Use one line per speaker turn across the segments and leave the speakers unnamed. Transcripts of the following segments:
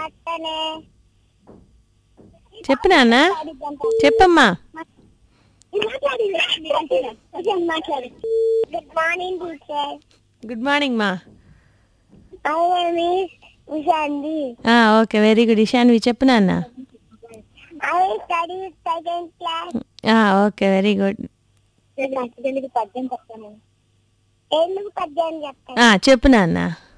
అట్టనే
చెప్పు నాన్న చెప్పమ్మా
good morning teacher
good morning ma'am
my name is ఉషాంది
ah, okay very good Ishanvi చెప్పు నాన్న
I study second class
ah, okay very good
Telugu పద్యం చెప్తాను తెలుగు పద్యం చెప్తాను
ఆ, చెప్పు నాన్న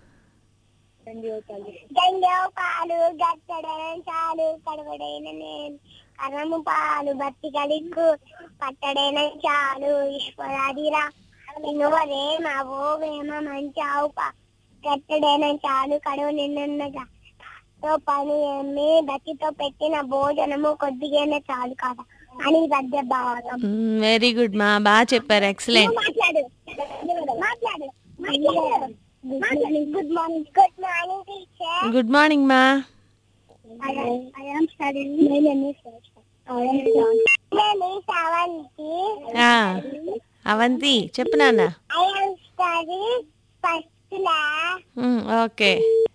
గంగవు పాలు గట్టడైన చాలు కడవడైన నేను కర్రము పాలు బత్తి కడిక్కు పట్టడైన చాలు ఈశ్వరాదిరా నువ్వరే మా ఓ వేమ మంచి ఆవు పా గట్టడైన చాలు కడువు నిన్నగా తో పని ఏమి బతితో పెట్టిన భోజనము కొద్దిగానే చాలు కదా అని పద్య భావం
వెరీ గుడ్ మా బాగా చెప్పారు ఎక్సలెంట్
మాట్లాడు మాట్లాడు మాట్లాడు good morning good morning good morning teacher
good morning ma'am
I, I am studying. My name is I am John. My name is Avanti.
ఆ, అవంతి చెప్పు నాన్న
I am studying first class.
Um, okay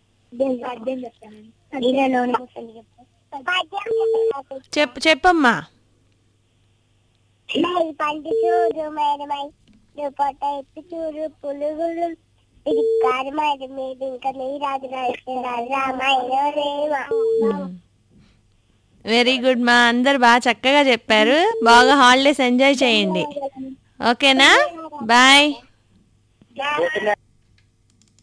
చెప్పు చెప్పమ్మా
పంటి చూడు మేడమై పొట్ట ఎత్తి చూడు పులుగులు ఇది కారు మరి మీద ఇంకా నీ రాజు రామాయణ రేమా
వెరీ గుడ్ మా అందరు బాగా చక్కగా చెప్పారు బాగా హాలిడేస్ ఎంజాయ్ చేయండి ఓకేనా బాయ్